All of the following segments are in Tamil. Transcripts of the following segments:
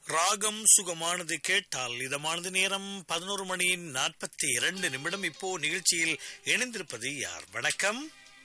ராகம் சுகமானது கேட்டால் இதமானது நேரம் பதினோரு மணி நாற்பத்தி இரண்டு நிமிடம் இப்போ நிகழ்ச்சியில் இணைந்திருப்பது யார் வணக்கம்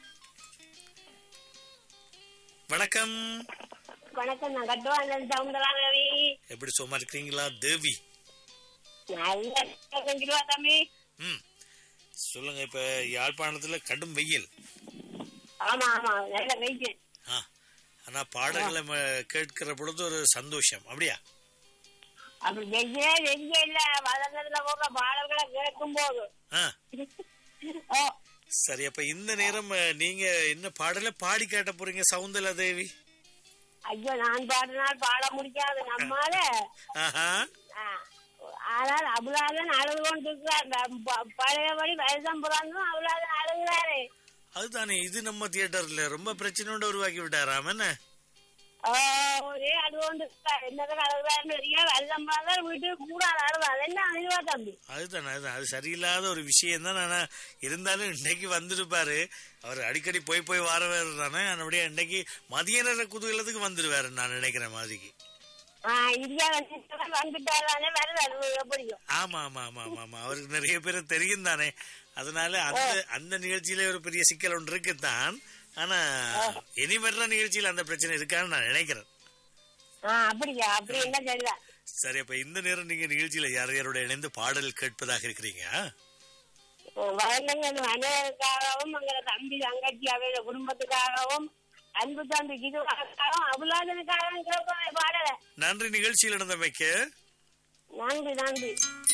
வணக்கம் வணக்கம் நான் கட்டுவாங்க சவுந்தரா ரவி எப்படி சும்மா இருக்கிறீங்களா தேவி நல்ல செஞ்சிருவா தம்பி ம் சொல்லுங்க இப்ப யாழ்ப்பாணத்துல கடும் வெயில் ஆமா ஆமா நல்ல வெயிட் ஆ ஆனா பாடல்களை ம- கேட்கிற பொழுது ஒரு சந்தோஷம் அப்படியா அப்படி வெயிலே வெயிலே இல்ல வளர்ந்ததுல போற பாடல்களை கேட்கும் போது ஆ ஓ சரி அப்ப இந்த நேரம் அஹ், நீங்க என்ன பாடல பாடி கேட்ட போறீங்க சவுந்தலா தேவி ஐயோ நான் பாடினால் பாட முடியாது நம்மால ஆஹா ஆ, ஆனால் அவ்வளவுதான் அழுது கொண்டு இருக்கிறார் ப- பழையபடி வயசம் புறாந்தும் அவ்வளவுதான் அழுகிறாரு அதுதானே இது நம்ம தியேட்டர்ல ரொம்ப பிரச்சனையோட உருவாக்கி விட்டாராம் என்ன ஓ, ஒரே அழுது கொண்டு இருக்கிறார் என்னதான் அழுகிறாருன்னு தெரியல வயசம் புறாந்தான் வீட்டுக்கு கூட அழுது அது என்ன அழுவா தம்பி அதுதானே அதுதான் அது சரியில்லாத ஒரு விஷயம் தான் ஆனா இருந்தாலும் இன்னைக்கு வந்திருப்பாரு அவர் அடிக்கடி போய் போய் வரவர் தானே அப்படியே இன்னைக்கு மதிய நேர குதூகலத்துக்கு வந்துருவாரு நான் நினைக்கிற மாதிரிக்கு ஆஹ் இந்தியா வந்துட்டாலே வருது எப்படியும் ஆமா ஆமா ஆமா ஆமா ஆமா அவருக்கு நிறைய பேர் தெரியும் தானே அதனால அந்த அந்த நிகழ்ச்சியில ஒரு பெரிய சிக்கல் ஒன்று இருக்குதான் ஆனா இனி வர்ற நிகழ்ச்சியில அந்த பிரச்சனை இருக்கான்னு நான் நினைக்கிறேன் ஆஹ் அப்படியா அப்படி என்ன தெரியல சரி அப்ப இந்த நேரம் நீங்க நிகழ்ச்சியில யார் யாரோட இணைந்து பாடல் கேட்பதாக இருக்கிறீங்க வயலங்க மனைவிக்காகவும் எங்க தம்பி தங்கச்சி அவைய குடும்பத்துக்காகவும் அன்பு தம்பி இதுக்காகவும் அபுலாதனுக்காகவும் கேட்போம் பாடல நன்றி நிகழ்ச்சியில் நடந்தமைக்கு நன்றி நன்றி